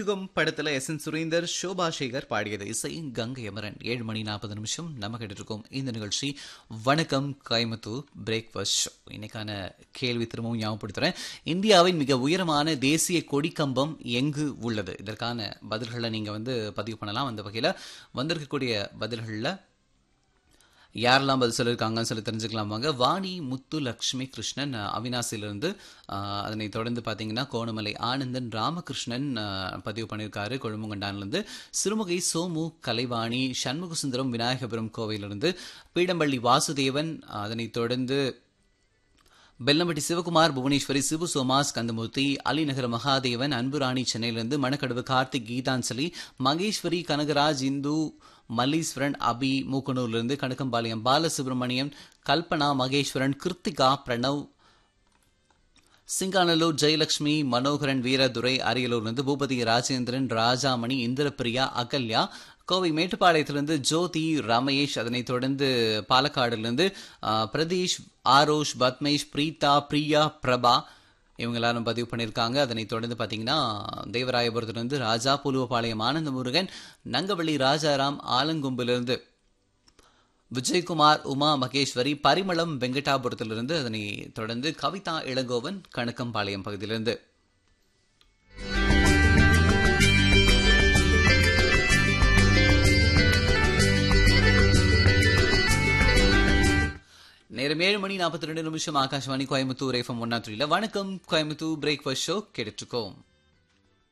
புதுயுகம் படத்துல S N Surendar Shoba Shekar பாடியது இசை கங்கை அமரன் ஏழு மணி நாற்பது நிமிஷம் நம்ம கேட்டு இருக்கோம் இந்த நிகழ்ச்சி வணக்கம் கோயம்புத்தூர் பிரேக்ஃபாஸ்ட் ஷோ இன்னைக்கான கேள்வி திரும்பவும் ஞாபகப்படுத்துறேன் இந்தியாவின் மிக உயரமான தேசிய கொடிக்கம்பம் எங்கு உள்ளது இதற்கான பதில்களை நீங்க வந்து பதிவு பண்ணலாம் அந்த வகையில வந்திருக்கக்கூடிய பதில்களில் யாரெல்லாம் பதில் சொல்லியிருக்காங்கன்னு சொல்லி தெரிஞ்சுக்கலாம் வாங்க வாணி முத்து லக்ஷ்மி கிருஷ்ணன் அஹ், அவினாசியிலிருந்து அஹ், அதனை தொடர்ந்து பார்த்தீங்கன்னா கோணமலை ஆனந்தன் ராமகிருஷ்ணன் அஹ், பதிவு பண்ணியிருக்காரு கொழும்புங்கண்டான்லேருந்து சிறுமுகை சோமு கலைவாணி சண்முகசுந்தரம் விநாயகபுரம் கோவையிலிருந்து பீடம்பள்ளி வாசுதேவன் அதனைத் தொடர்ந்து பெல்லம்பட்டி சிவகுமார் புவனேஸ்வரி சிபு சோமாஸ் கந்தமூர்த்தி அலிநகர மகாதேவன் அன்புராணி சென்னையிலிருந்து மணக்கடவு கார்த்திக் கீதாஞ்சலி மகேஸ்வரி கனகராஜ் இந்து மல்லீஸ்வரன் அபி மூக்கனூர்லிருந்து கணக்கம்பாளையம் பாலசுப்ரமணியம் கல்பனா மகேஸ்வரன் கிருத்திகா பிரணவ் சிங்கானலூர் ஜெயலட்சுமி மனோகரன் வீரதுரை அரியலூர்லேருந்து பூபதி ராஜேந்திரன் ராஜாமணி இந்திரபிரியா அகல்யா கோவை மேட்டுப்பாளையத்திலிருந்து ஜோதி ரமேஷ் அதனைத் தொடர்ந்து பாலக்காடுலேருந்து ஆஹ், பிரதீஷ் ஆரோஷ் பத்மேஷ் பிரீதா பிரியா பிரபா இவங்க எல்லாரும் பதிவு பண்ணியிருக்காங்க அதனைத் தொடர்ந்து பார்த்தீங்கன்னா தேவராயபுரத்திலிருந்து ராஜா புலுவபாளையம் ஆனந்த முருகன் நங்கவள்ளி ராஜாராம் ஆலங்கொம்பிலிருந்து விஜயகுமார் உமா மகேஸ்வரி பரிமளம் வெங்கடாபுரத்திலிருந்து அதனை தொடர்ந்து கவிதா இளங்கோவன் கணக்கம்பாளையம் பகுதியிலிருந்து நேரம் ஏழு மணி நாற்பத்தி ரெண்டு நிமிஷம் ஆகாஷ்வாணி கோயம்புத்தூர் எஃப்எம் ஒன்னா த்ரீல வணக்கம் கோயம்புத்தூர் பிரேக்ஃபாஸ்ட் ஷோ கேட்டுட்டு இருக்கோம்